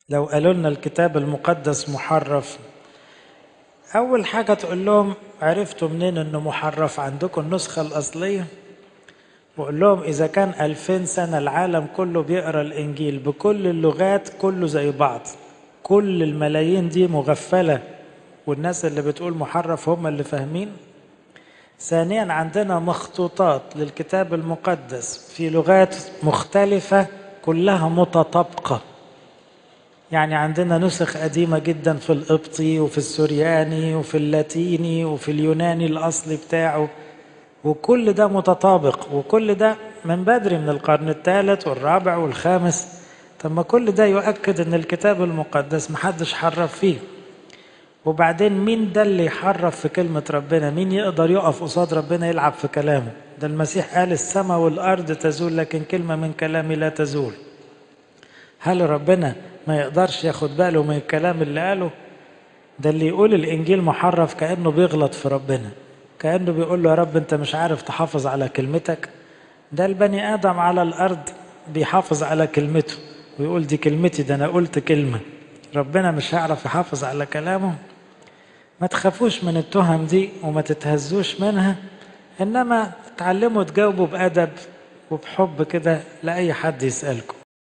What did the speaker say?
لو قالوا لنا الكتاب المقدس محرف أول حاجة تقول لهم عرفتوا منين إنه محرف عندكم النسخة الأصلية بقول لهم إذا كان ألفين سنة العالم كله بيقرأ الإنجيل بكل اللغات كله زي بعض كل الملايين دي مغفلة والناس اللي بتقول محرف هم اللي فاهمين ثانيا عندنا مخطوطات للكتاب المقدس في لغات مختلفة كلها متطابقة يعني عندنا نسخ قديمة جدا في القبطي وفي السورياني وفي اللاتيني وفي اليوناني الأصلي بتاعه وكل ده متطابق وكل ده من بدري من القرن الثالث والرابع والخامس طب ما كل ده يؤكد ان الكتاب المقدس محدش حرف فيه وبعدين مين ده اللي يحرف في كلمة ربنا مين يقدر يقف قصاد ربنا يلعب في كلامه ده المسيح قال السماء والأرض تزول لكن كلمة من كلامي لا تزول هل ربنا ما يقدرش ياخد باله من الكلام اللي قاله ده اللي يقول الإنجيل محرف كأنه بيغلط في ربنا كأنه بيقول له يا رب أنت مش عارف تحافظ على كلمتك ده البني آدم على الأرض بيحافظ على كلمته ويقول دي كلمتي ده أنا قلت كلمة ربنا مش هيعرف يحافظ على كلامه ما تخافوش من التهم دي وما تتهزوش منها إنما تعلموا تجاوبوا بأدب وبحب كده لأي حد يسألكم